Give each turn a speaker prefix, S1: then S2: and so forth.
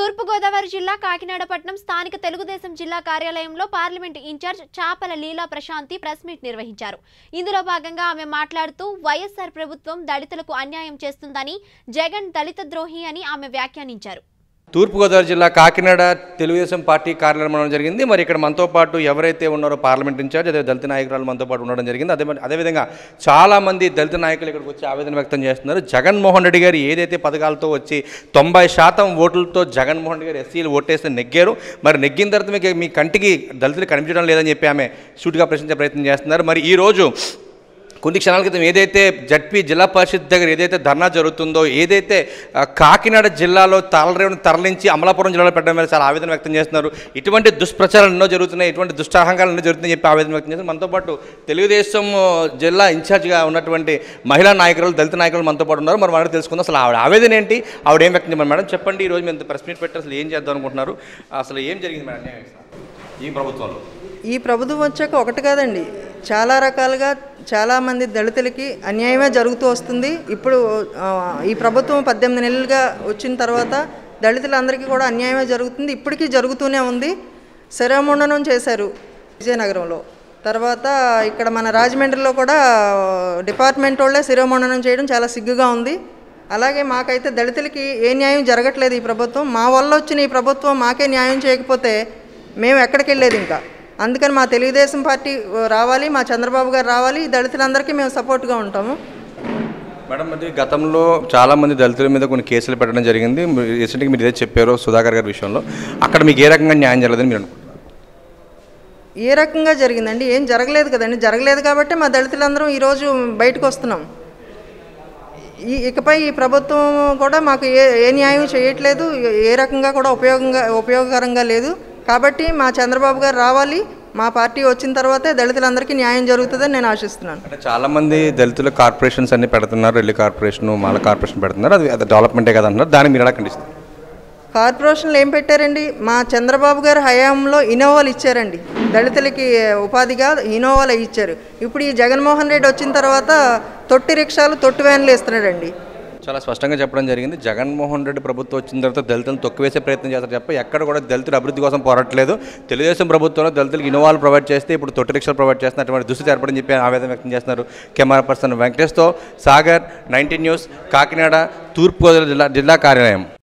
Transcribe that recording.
S1: తూర్పుగోదావరి జిల్లా కాకినాడ పట్టణం స్థానిక తెలుగుదేశం జిల్లా కార్యాలయంలో పార్లమెంటు ఇన్ఛార్జ్ చాపల లీలా ప్రశాంతి ప్రెస్ మీట్ నిర్వహించారు ఇందులో భాగంగా ఆమె మాట్లాడుతూ వైఎస్ఆర్ ప్రభుత్వం దళితులకు అన్యాయం చేస్తుందని జగన్ దళిత ద్రోహి అని ఆమె వ్యాఖ్యానించారు
S2: తూర్పుగోదావరి జిల్లా కాకినాడ తెలుగుదేశం పార్టీ కార్యాలయం ఉండడం జరిగింది మరి ఇక్కడ మనతో పాటు ఎవరైతే ఉన్నారో పార్లమెంట్ ఇన్ఛార్జ్ అదే దళిత నాయకురాలు మనతో పాటు ఉండడం జరిగింది అదే అదేవిధంగా చాలామంది దళిత నాయకులు ఇక్కడికి వచ్చి ఆవేదన వ్యక్తం చేస్తున్నారు జగన్మోహన్ రెడ్డి గారు ఏదైతే పథకాలతో వచ్చి తొంభై శాతం ఓట్లతో జగన్మోహన్ రెడ్డి గారు ఎస్సీలు ఓటేస్తే నెగ్గారు మరి నెగ్గిన తర్వాత మీకు మీ కంటికి దళితులు కనిపించడం లేదని చెప్పి ఆమె సూటిగా ప్రశ్నించే ప్రయత్నం చేస్తున్నారు మరి ఈరోజు కొన్ని క్షణాల క్రితం ఏదైతే జడ్పీ జిల్లా పరిషత్ దగ్గర ఏదైతే ధర్నా జరుగుతుందో ఏదైతే ఆ, కాకినాడ జిల్లాలో తలరేవును తరలించి అమలాపురం జిల్లాలో పెట్టడం మీద చాలా ఆవేదన వ్యక్తం చేస్తున్నారు ఇటువంటి దుష్ప్రచారాలు ఎన్నో జరుగుతున్నాయి ఇటువంటి దుష్టాహంకాలు ఎన్నో జరుగుతున్నాయి చెప్పి ఆవేదన వ్యక్తం చేస్తున్నారు మనతో పాటు తెలుగుదేశం ఆ, జిల్లా ఇన్ఛార్జిగా ఉన్నటువంటి మహిళా నాయకులు దళిత నాయకులు మనతో పాటు ఉన్నారు మరి మనం తెలుసుకుందాం అసలు ఆవిడ ఆవేదన ఏంటి ఆవిడ ఏం వ్యక్తం చేయమని మేడం చెప్పండి ఈ రోజు మేము ప్రెస్ మీట్ పెట్టి అసలు ఏం చేద్దాం అనుకుంటున్నారు అసలు ఏం జరిగింది మేడం అన్యాయం ఈ ప్రభుత్వంలో
S3: ఈ ప్రభుత్వం వచ్చాక ఒకటి కాదండి చాలా రకాలుగా చాలామంది దళితులకి అన్యాయమే జరుగుతూ వస్తుంది ఇప్పుడు ఆ, ఈ ప్రభుత్వం పద్దెనిమిది నెలలుగా వచ్చిన తర్వాత దళితులందరికీ కూడా అన్యాయమే జరుగుతుంది ఇప్పటికీ జరుగుతూనే ఉంది శరముండనం చేశారు విజయనగరంలో తర్వాత ఇక్కడ మన రాజమండ్రిలో కూడా డిపార్ట్మెంట్ వాళ్ళే శిరోమండనం చేయడం చాలా సిగ్గుగా ఉంది అలాగే మాకైతే దళితులకి ఏ న్యాయం జరగట్లేదు ఈ ప్రభుత్వం మా వల్ల వచ్చిన ఈ ప్రభుత్వం మాకే న్యాయం చేయకపోతే మేము ఎక్కడికి వెళ్ళేది ఇంకా అందుకని మా తెలుగుదేశం పార్టీ రావాలి మా చంద్రబాబు గారు రావాలి దళితులందరికీ మేము సపోర్ట్గా ఉంటాము
S2: మేడం మరి గతంలో చాలా మంది దళితుల మీద కొన్ని కేసులు పెట్టడం జరిగింది రీసెంట్గా మీరు ఇదే చెప్పారు సుధాకర్ గారి విషయంలో అక్కడ మీకు ఏ రకంగా న్యాయం జరగదని మీరు అనుకుంటున్నారు
S3: ఏ రకంగా జరిగిందండి ఏం జరగలేదు కదండి జరగలేదు కాబట్టి మా దళితులందరం ఈరోజు బయటకు వస్తున్నాం ఈ ఇకపై ఈ ప్రభుత్వం కూడా మాకు ఏ ఏ న్యాయం చేయట్లేదు ఏ రకంగా కూడా ఉపయోగంగా ఉపయోగకరంగా లేదు కాబట్టి మా చంద్రబాబు గారు రావాలి మా పార్టీ వచ్చిన తర్వాతే దళితులందరికీ న్యాయం జరుగుతుందని నేను ఆశిస్తున్నాను
S2: అంటే చాలా మంది దళితుల కార్పొరేషన్స్ అన్ని పెడుతున్నారు రెల్లి కార్పొరేషన్ మాల కార్పొరేషన్ పెడుతున్నారు అది అది డెవలప్మెంటే కదా అంటున్నారు దాన్ని మీరు ఎలా ఖండిస్తారు
S3: కార్పొరేషన్లు ఏం పెట్టారండి మా చంద్రబాబు గారి హయాంలో ఇన్నోవాలు ఇచ్చారండి దళితులకి ఉపాధిగా ఇన్నోవాలు ఇచ్చారు ఇప్పుడు ఈ జగన్మోహన్ రెడ్డి వచ్చిన తర్వాత తొట్టి రిక్షాలు తొట్టి వ్యాన్లు ఇస్తున్నాడండి
S2: చాలా స్పష్టంగా చెప్పడం జరిగింది జగన్మోహన్ రెడ్డి ప్రభుత్వం వచ్చిన తర్వాత దళితులను తొక్కివేసే ప్రయత్నం చేస్తారు తప్ప ఎక్కడ కూడా దళితుల అభివృద్ధి కోసం పోరాటలేదు తెలుగుదేశం ప్రభుత్వంలో దళితులకు ఇన్నోవాలు ప్రొవైడ్ చేస్తే ఇప్పుడు తొట్టి రిక్షాలు ప్రొవైడ్ చేస్తున్న అటువంటి దుస్థితి ఏర్పడని చెప్పి ఆవేదన వ్యక్తం చేస్తున్నారు కెమెరా పర్సన్ వెంకటేష్తో సాగర్ నైన్టీన్ న్యూస్ కాకినాడ తూర్పుగోదావరి జిల్లా జిల్లా కార్యాలయం